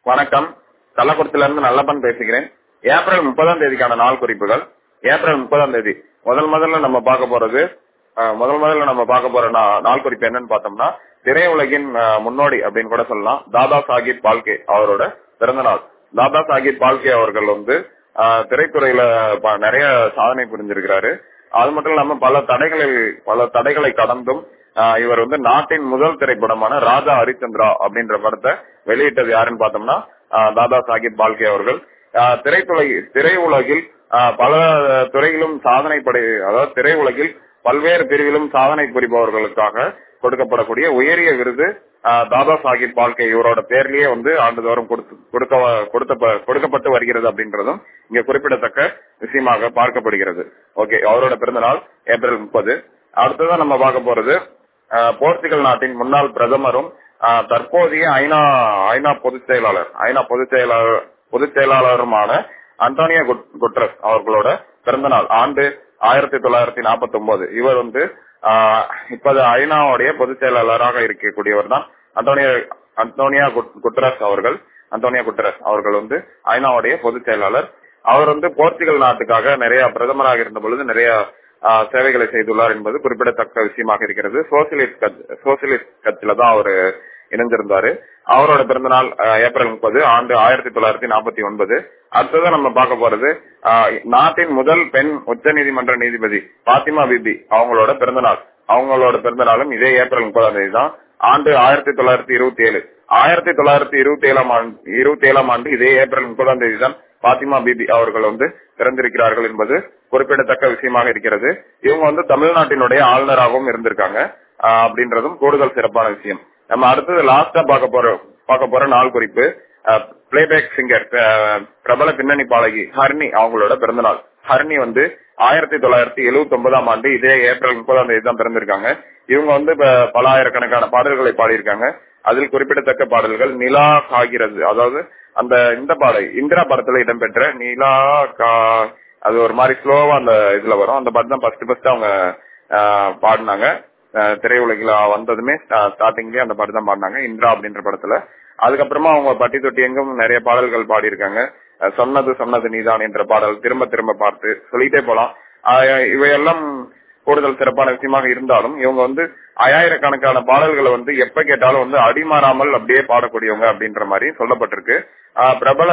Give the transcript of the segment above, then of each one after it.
வணக்கம் கள்ளக்குறிச்சில இருந்து நல்லப்பன் பேசுகிறேன் ஏப்ரல் முப்பதாம் தேதிக்கான நாள் குறிப்புகள் ஏப்ரல் முப்பதாம் தேதி முதல் முதல்ல நம்ம பார்க்க போறது அஹ், முதல் முதல்ல நம்ம பார்க்க போற நா- நாள் குறிப்பு என்னன்னு பார்த்தோம்னா திரையுலகின் அஹ், முன்னோடி அப்படின்னு கூட சொல்லலாம் தாதா சாஹிப் பால்கே அவரோட பிறந்த நாள் தாதா சாஹிப் பால்கே அவர்கள் வந்து அஹ், திரைத்துறையில ப- நிறைய சாதனை புரிஞ்சிருக்கிறாரு அது மட்டும் இல்லாம பல தடைகளை பல தடைகளை கடந்தும் ஆஹ் இவர் வந்து நாட்டின் முதல் திரைப்படமான ராஜா ஹரிச்சந்திரா அப்படின்ற படத்தை வெளியிட்டது யாருன்னு பார்த்தோம்னா ஆஹ் தாதா சாஹிப் பால்கே அவர்கள் ஆஹ் திரைத்துறை திரையுலகில் ஆஹ் பல துறையிலும் சாதனை படை அதாவது திரையுலகில் பல்வேறு பிரிவிலும் சாதனை புரிபவர்களுக்காக கொடுக்கப்படக்கூடிய உயரிய விருது ஆஹ் தாதா சாஹிப் பால்கே இவரோட பேர்லயே வந்து ஆண்டுதோறும் கொடுத்து கொடுக்க கொடுத்த கொடுக்கப்பட்டு வருகிறது அப்படின்றதும் இங்க குறிப்பிடத்தக்க விஷயமாக பார்க்கப்படுகிறது ஓகே அவரோட பிறந்த நாள் ஏப்ரல் முப்பது அடுத்ததான் நம்ம பார்க்க போறது ஆஹ் போர்ச்சுகல் நாட்டின் முன்னாள் பிரதமரும் ஆஹ் தற்போதைய ஐநா ஐநா பொதுச் செயலாளர் ஐநா பொதுச் செயலாளர் பொதுச் செயலாளருமான அந்தோனியோ குட்- குட்ரஸ் அவர்களோட பிறந்த நாள் ஆண்டு ஆயிரத்தி தொள்ளாயிரத்தி நாற்பத்தி ஒன்பது இவர் வந்து ஆஹ் இப்போது ஐநாவுடைய பொதுச் செயலாளராக இருக்கக்கூடியவர் தான் அந்தோனியோ அந்தோனியா குட்- குட்ரஸ் அவர்கள் அந்தோனியா குட்ரஸ் அவர்கள் வந்து ஐநாவுடைய பொதுச் செயலாளர் அவர் வந்து போர்ச்சுகல் நாட்டுக்காக நிறைய பிரதமராக இருந்த பொழுது நிறைய ஆஹ், சேவைகளை செய்துள்ளார் என்பது குறிப்பிடத்தக்க விஷயமாக இருக்கிறது சோசியலிஸ்ட் கட்சி சோசியலிஸ்ட் கட்சியில தான் அவர் இணைஞ்சிருந்தாரு அவரோட பிறந்த நாள் ஆஹ், ஏப்ரல் முப்பது ஆண்டு ஆயிரத்தி தொள்ளாயிரத்தி நாற்பத்தி ஒன்பது அடுத்ததான் நம்ம பார்க்க போறது ஆஹ், நாட்டின் முதல் பெண் உச்சநீதிமன்ற நீதிபதி பாத்திமா பிபி அவங்களோட பிறந்த நாள் அவங்களோட பிறந்த நாளும் இதே ஏப்ரல் முப்பதாம் தேதி தான் ஆண்டு ஆயிரத்தி தொள்ளாயிரத்தி இருபத்தி ஏழு ஆயிரத்தி தொள்ளாயிரத்தி இருபத்தி ஏழாம் ஆண்டு இருபத்தி ஏழாம் ஆண்டு இதே ஏப்ரல் முப்பதாம் தேதி தான் பாத்திமா பிபி அவர்கள் வந்து பிறந்திருக்கிறார்கள் என்பது குறிப்பிடத்தக்க விஷயமாக இருக்கிறது இவங்க வந்து தமிழ்நாட்டினுடைய ஆளுநராகவும் இருந்திருக்காங்க ஆஹ் அப்படின்றதும் கூடுதல் சிறப்பான விஷயம் நம்ம அடுத்தது லாஸ்டா பார்க்க போற பார்க்க போற நாள் குறிப்பு பிளேபேக் சிங்கர் பிரபல பின்னணி பாடகி ஹர்னி அவங்களோட பிறந்த நாள் ஹர்னி வந்து ஆயிரத்தி தொள்ளாயிரத்தி எழுபத்தி ஒன்பதாம் ஆண்டு இதே ஏப்ரல் முப்பதாம் தேதி தான் பிறந்திருக்காங்க இவங்க வந்து இப்ப பல ஆயிரக்கணக்கான பாடல்களை பாடியிருக்காங்க அதில் குறிப்பிடத்தக்க பாடல்கள் நிலா காகிறது அதாவது அந்த இந்த பாடல் இந்திரா படத்துல இடம்பெற்ற நிலா கா அது ஒரு மாதிரி ஸ்லோவா அந்த இதுல வரும் அந்த பாட்டு தான் ஃபர்ஸ்ட் ஃபர்ஸ்ட் அவங்க ஆஹ், பாடினாங்க ஆஹ், திரையுலகில் வந்ததுமே ஸ்டார்டிங்லயே அந்த பாட்டு தான் பாடினாங்க இந்திரா அப்படின்ற படத்துல அதுக்கப்புறமா அவங்க பட்டி தொட்டி எங்கும் நிறைய பாடல்கள் பாடியிருக்காங்க அஹ், சொன்னது சொன்னது நீதான் என்ற பாடல் திரும்ப திரும்ப பார்த்து சொல்லிட்டே போலாம் ஆஹ், இவையெல்லாம் கூடுதல் சிறப்பான விஷயமாக இருந்தாலும் இவங்க வந்து ஆயிரக்கணக்கான பாடல்களை வந்து எப்ப கேட்டாலும் வந்து அடிமாறாமல் அப்படியே பாடக்கூடியவங்க அப்படின்ற மாதிரி சொல்லப்பட்டிருக்கு ஆஹ் பிரபல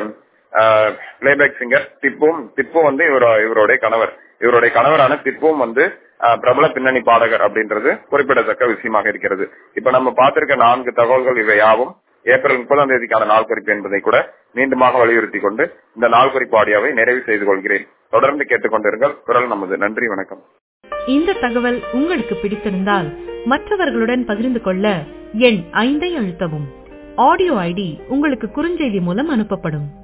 பிளேபேக் சிங்கர் திப்பும் திப்பு வந்து இவர இவருடைய கணவர் இவருடைய கணவரான திப்பும் வந்து ஆஹ் பிரபல பின்னணி பாடகர் அப்படின்றது குறிப்பிடத்தக்க விஷயமாக இருக்கிறது இப்ப நம்ம பார்த்திருக்க நான்கு தகவல்கள் இவை யாவும் ஏப்ரல் முப்பதாம் தேதிக்கான நாள் குறிப்பு என்பதை கூட மீண்டுமாக வலியுறுத்தி கொண்டு இந்த நாள் குறிப்பு ஆடியோவை நிறைவு செய்து கொள்கிறேன் தொடர்ந்து கேட்டுக்கொண்டிருங்கள் குரல் நமது நன்றி வணக்கம் இந்த தகவல் உங்களுக்கு பிடித்திருந்தால் மற்றவர்களுடன் பகிர்ந்து கொள்ள எண் ஐந்தை அழுத்தவும் ஆடியோ ஐடி உங்களுக்கு குறுஞ்செய்தி மூலம் அனுப்பப்படும்